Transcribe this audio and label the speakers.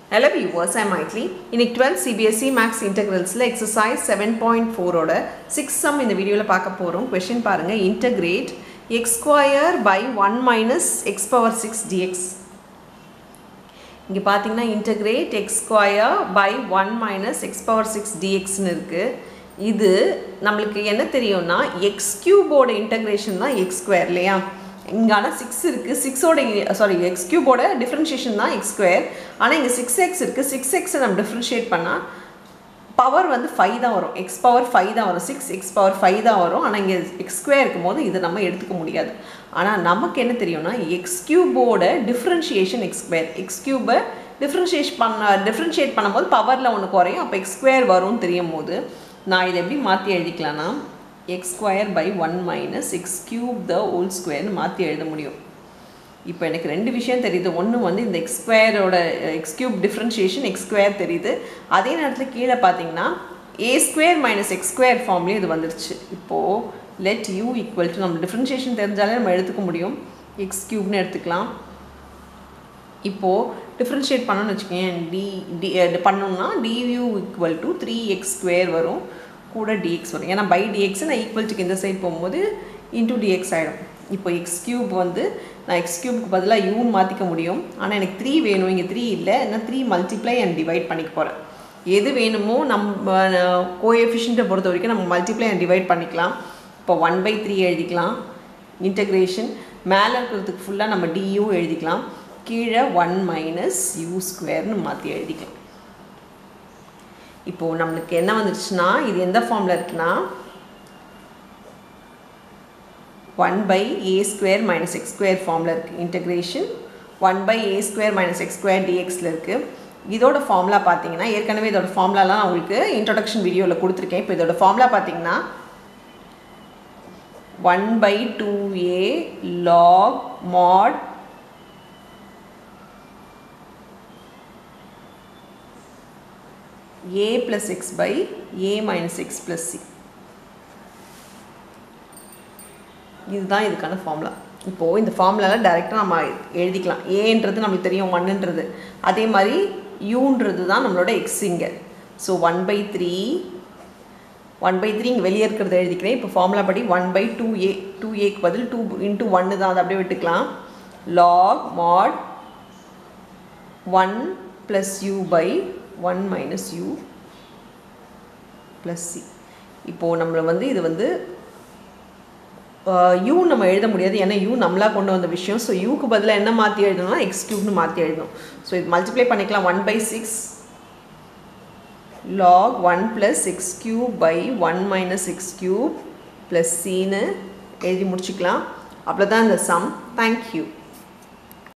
Speaker 1: Hello viewers, I'm Maitli. இன்னைக்கு 12 CBSE Max Integralsல exercise 7.4ஓட 6 sum இந்த வீடியோவில் பார்க்க போகிறோம் கொஷின் பாருங்க integrate x square by 1 minus x power 6 dx இங்கே பார்த்தீங்கன்னா integrate x square by 1 minus x power 6 dxன்னு இருக்குது இது நம்மளுக்கு என்ன தெரியும்னா எக்ஸ் கியூபோட இன்டகிரேஷன் தான் எக்ஸ் ஸ்கொயர் இல்லையா இங்கான சிக்ஸ் இருக்குது சிக்ஸோட சாரி எக்ஸ் கியூபோட டிஃப்ரென்ஷியேஷன் தான் எக்ஸ் ஸ்கொயர் ஆனால் இங்கே சிக்ஸ் எக்ஸ் இருக்குது சிக்ஸ் எக்ஸை நம்ம டிஃப்ரென்ஷியேட் பண்ணால் பவர் வந்து ஃபைவ் தான் வரும் எக்ஸ் பவர் ஃபைவ் தான் வரும் சிக்ஸ் எக்ஸ் பவர் ஃபைவ் தான் வரும் ஆனால் இங்கே எக்ஸ் ஸ்கொயர் இருக்கும் போது இதை நம்ம எடுத்துக்க முடியாது ஆனால் நமக்கு என்ன தெரியும்னா எக்ஸ் கியூபோட டிஃப்ரென்ஷியேஷன் எக்ஸ் ஸ்கொயர் எக்ஸ் கியூபை டிஃப்ரென்ஷியேட் பண்ண டிஃப்ரென்ஷியேட் பண்ணும்போது பவரில் ஒன்று குறையும் அப்போ எக்ஸ் ஸ்கொயர் வரும்னு தெரியும் போது நான் இதை எப்படி மாற்றி எழுதிக்கலாம்னா x square by one minus x cube the whole ஸ்கொயர்னு மாற்றி எழுத முடியும் இப்போ எனக்கு ரெண்டு விஷயம் தெரியுது ஒன்று வந்து இந்த எக்ஸ் ஸ்கொயரோட x cube differentiation x square தெரியுது அதே நேரத்தில் கீழே பார்த்தீங்கன்னா a square minus x square ஃபார்ம்லேயும் இது வந்துருச்சு இப்போது லெட் யூ ஈக்குவல் டு நம்ம டிஃப்ரென்ஷியேஷன் தெரிஞ்சாலே நம்ம எடுத்துக்க முடியும் எக்ஸ் கியூப்னு எடுத்துக்கலாம் இப்போது டிஃப்ரென்ஷியேட் பண்ணணும்னு வச்சுக்கோங்க டி டி பண்ணோம்னா du equal to three x square வரும் கூட டிஎக்ஸ் வரும் ஏன்னா பை டிஎக்ஸ் நான் ஈக்குவல்ட்டுக்கு இந்த சைட் போகும்போது இன்டூ டிஎக்ஸ் ஆகிடும் இப்போ எக்ஸ் கியூப் வந்து நான் எக்ஸ் கியூப்க்கு பதிலாக யூன்னு மாற்றிக்க முடியும் ஆனால் எனக்கு த்ரீ வேணும் இங்கே த்ரீ இல்லை நான் த்ரீ மல்டிப்ளை அண்ட் டிவைட் பண்ணிக்க போகிறேன் எது வேணுமோ நம்ம கோஎஃபிஷியண்ட்டை பொறுத்த வரைக்கும் நம்ம மல்டிப்ளை அண்ட் டிவைட் பண்ணிக்கலாம் இப்போ ஒன் பை த்ரீ எழுதிக்கலாம் இன்டகிரேஷன் மேலே இருக்கிறதுக்கு ஃபுல்லாக நம்ம டியூ எழுதிக்கலாம் கீழே ஒன் மைனஸ் யூ ஸ்கொயர்னு மாற்றி எழுதிக்கலாம் இப்போது நம்மளுக்கு என்ன வந்துடுச்சுன்னா இது எந்த ஃபார்மில் இருக்குன்னா one by a square minus x square ஃபார்மில் இருக்குது integration one by a square minus x square டிஎக்ஸில் இருக்குது இதோட ஃபார்முலா பார்த்தீங்கன்னா ஏற்கனவே இதோட ஃபார்முலாலாம் நான் உங்களுக்கு இன்ட்ரொடக்ஷன் வீடியோவில் கொடுத்துருக்கேன் இப்போ இதோட ஃபார்முலா பார்த்தீங்கன்னா one by two a log mod a plus x by a minus x plus c இதுதான் இதுக்கான ஃபார்முலா இப்போது இந்த ஃபார்முலாவில் டைரெக்டாக நம்ம எழுதிக்கலாம் ஏன்றது நம்மளுக்கு தெரியும் ஒன்றுன்றது அதே மாதிரி யூன்றது தான் நம்மளோட எக்ஸ் இங்கே so one by three one by three இங்கே வெளியே இருக்கிறத எழுதிக்கிறேன் இப்போ ஃபார்முலா படி one by two a two ஏக்கு பதில் டூ இன்ட்டு ஒன்று தான் அதை அப்படியே விட்டுக்கலாம் log mod one plus u by one minus u plus c இப்போது நம்மளை வந்து இது வந்து யூ நம்ம எழுத முடியாது ஏன்னா யூ நம்மளாக கொண்டு வந்த விஷயம் ஸோ யூக்கு பதிலாக என்ன மாற்றி எழுதணும்னா எக்ஸ் கியூப்னு மாற்றி எழுதணும் ஸோ இது மல்டிப்ளை பண்ணிக்கலாம் one by six log one plus x cube by one minus x cube plus சின்னு எழுதி முடிச்சுக்கலாம் அவ்வளோதான் இந்த சம் தேங்க்யூ